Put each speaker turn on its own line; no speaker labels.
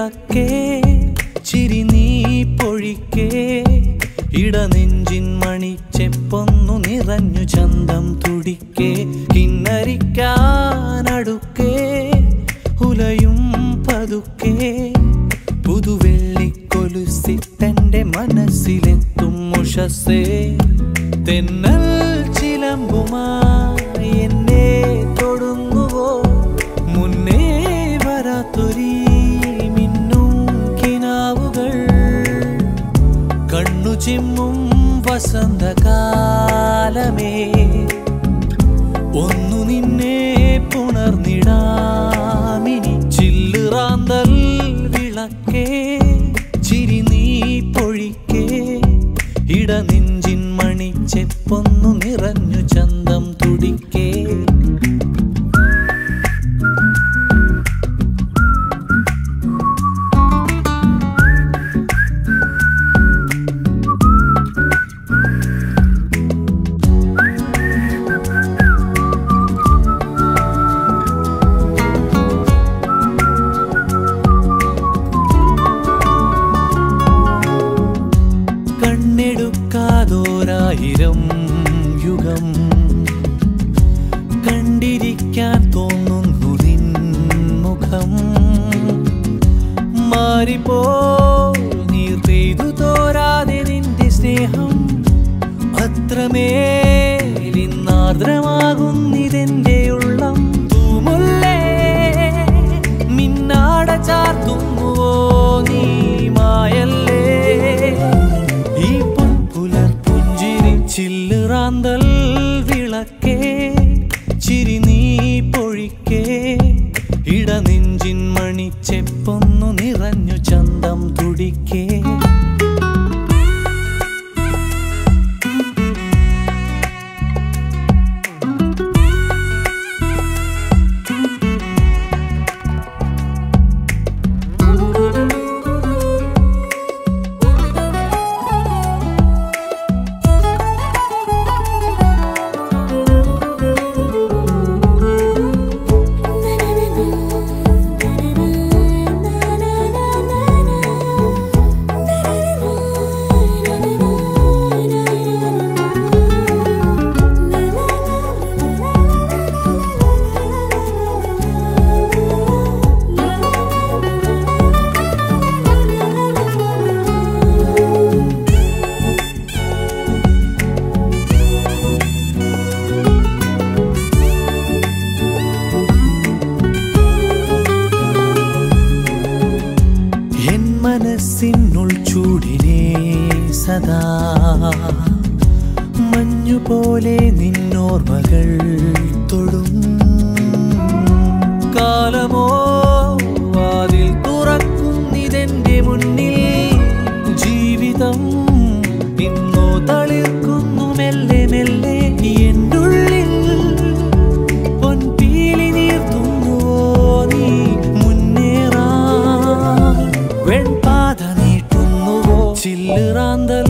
വിളക്കേ ചിരി നീ പൊഴിക്കേ ഇടനെഞ്ചിൻ മണിച്ചെപ്പൊന്നു നിറഞ്ഞു ചന്തം തുടിക്കേ കിന്നരിക്കാനടുക്കേ ഉലയും പതുക്കേ പുതുവെള്ളിക്കൊലുസിട്ടെന്റെ മനസ്സിലെത്തും ഉഷസേ തെന്നൽ ചിലമ്പുമായി എന്നെ തൊടുന്നുവോ മുന്നേ വരാത്തൊരീ മിന്നും കിനാവുകൾ കണ്ണു ചിമ്മും വസന്തകാലമേ ഒന്നു നിന്നെ പുണർന്നിടാമിനി ചില്ലുറാന്തൽ വിളക്കേ ചിരി നീ പൊഴിക്കേ ഇടനെഞ്ചിൻ മണിച്ചെപ്പൊന്നു നിറഞ്ഞു ചന്തം തുടിക്കേ കണ്ണെടുക്കാതോരായിരം യുഗം കണ്ടിരിക്കാൻ തോന്നുന്നു നിൻ മുഖം മാറിപ്പോ നീർ പെയ്തു തോരാതെ നിന്റെ സ്നേഹം അത്രമേലിന്നാർദ്രമാകുന്നിതെന്റെ ഉള്ളം തൂമുല്ലേ മിന്നാട ചാർത്തുന്നുവോ നീ മായല്ലേ ഈ പൊൻപുലർ പുഞ്ചിരി ചില്ലുറാന്തൽ വിളക്കേ ചിരി നീ പൊഴിക്കേ ഇടനെഞ്ചിൻ മണിച്ചെപ്പൊന്നു നിറഞ്ഞു ചന്തം തുടിക്കേ എൻ മനസ്സിനുൾ ചൂടിനെ സദാ മഞ്ഞുപോലെ നിന്നോർമകൾ തൊടും കാലമോ വാതിൽ തുറക്കുന്നിതെന്റെ മുന്നിൽ ജീവിതം ഇന്നോ തളിർക്കുന്നു മെല്ലെ മെല്ലെ എന്നുള്ളിൽ പൊൻപീലി നീർത്തുന്നുവോ നീ മുന്നേറാൻ വെൺപാത നീട്ടുന്നുവോ ചില്ലുറാന്തൽ